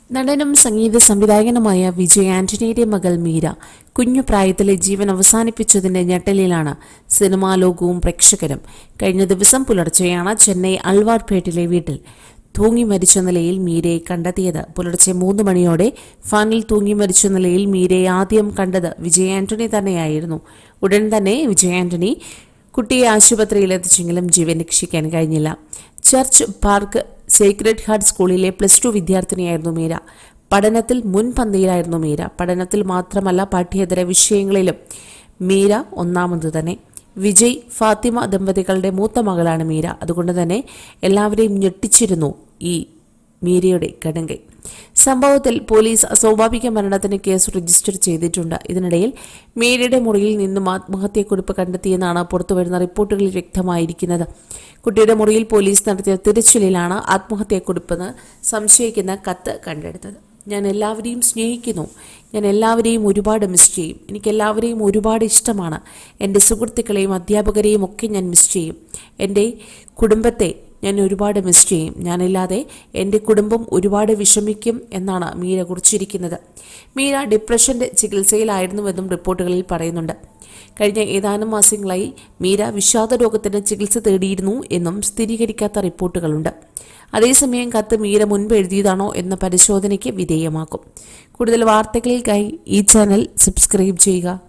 നടനും സംഗീത സംവിധായകനുമായ വിജയ് ആന്റണിയുടെ മകൾ മീര കുഞ്ഞു പ്രായത്തിലെ ജീവൻ അവസാനിപ്പിച്ചതിന്റെ ഞെട്ടലിലാണ് സിനിമാ ലോകവും പ്രേക്ഷകരും കഴിഞ്ഞ ദിവസം പുലർച്ചെയാണ് ചെന്നൈ അൾവാർപേട്ടിലെ വീട്ടിൽ തൂങ്ങി മരിച്ച നിലയിൽ മീരയെ കണ്ടെത്തിയത് പുലർച്ചെ മൂന്ന് മണിയോടെ ഫാനിൽ തൂങ്ങി മരിച്ച നിലയിൽ മീരയെ ആദ്യം കണ്ടത് വിജയ് ആന്റണി തന്നെയായിരുന്നു ഉടൻ തന്നെ വിജയ് ആന്റണി കുട്ടിയെ ആശുപത്രിയിൽ എത്തിച്ചെങ്കിലും ജീവൻ രക്ഷിക്കാൻ കഴിഞ്ഞില്ല ചർച്ച് പാർക്ക് സേക്രഡ് ഹാർട്ട് സ്കൂളിലെ പ്ലസ് ടു വിദ്യാർത്ഥിനിയായിരുന്നു മീര പഠനത്തിൽ മുൻപന്തിയിലായിരുന്നു മീര പഠനത്തിൽ മാത്രമല്ല പാഠ്യേതര വിഷയങ്ങളിലും മീര ഒന്നാമത് തന്നെ വിജയ് ഫാത്തിമ ദമ്പതികളുടെ മൂത്ത മകളാണ് മീര അതുകൊണ്ട് തന്നെ എല്ലാവരെയും ഞെട്ടിച്ചിരുന്നു ഈ മീരയുടെ കടുങ്കൈ സംഭവത്തിൽ പോലീസ് അസ്വാഭാവിക മരണത്തിന് കേസ് രജിസ്റ്റർ ചെയ്തിട്ടുണ്ട് ഇതിനിടയിൽ മീരയുടെ മുറിയിൽ നിന്നും ആത്മഹത്യക്കുറിപ്പ് കണ്ടെത്തിയെന്നാണ് പുറത്തുവരുന്ന റിപ്പോർട്ടുകളിൽ വ്യക്തമായിരിക്കുന്നത് കുട്ടിയുടെ മുറിയിൽ പോലീസ് നടത്തിയ തിരച്ചിലിലാണ് ആത്മഹത്യക്കുറിപ്പെന്ന് സംശയിക്കുന്ന കത്ത് കണ്ടെടുത്തത് ഞാൻ എല്ലാവരെയും സ്നേഹിക്കുന്നു ഞാൻ എല്ലാവരെയും ഒരുപാട് മിസ് ചെയ്യും എനിക്ക് എല്ലാവരെയും ഒരുപാട് ഇഷ്ടമാണ് എൻ്റെ സുഹൃത്തുക്കളെയും അധ്യാപകരെയും ഒക്കെ ഞാൻ മിസ് ചെയ്യും എൻ്റെ കുടുംബത്തെ ഞാൻ ഒരുപാട് മിസ് ചെയ്യും ഞാനില്ലാതെ എൻ്റെ കുടുംബം ഒരുപാട് വിഷമിക്കും എന്നാണ് മീര കുറിച്ചിരിക്കുന്നത് മീര ഡിപ്രഷന്റെ ചികിത്സയിലായിരുന്നുവെന്നും റിപ്പോർട്ടുകളിൽ പറയുന്നുണ്ട് കഴിഞ്ഞ ഏതാനും മാസങ്ങളായി മീര വിഷാദ രോഗത്തിന് ചികിത്സ തേടിയിരുന്നു എന്നും സ്ഥിരീകരിക്കാത്ത റിപ്പോർട്ടുകളുണ്ട് അതേസമയം കത്ത് മീര മുൻപ് എഴുതിയതാണോ എന്ന പരിശോധനയ്ക്ക് വിധേയമാക്കും കൂടുതൽ വാർത്തകൾക്കായി ഈ ചാനൽ സബ്സ്ക്രൈബ് ചെയ്യുക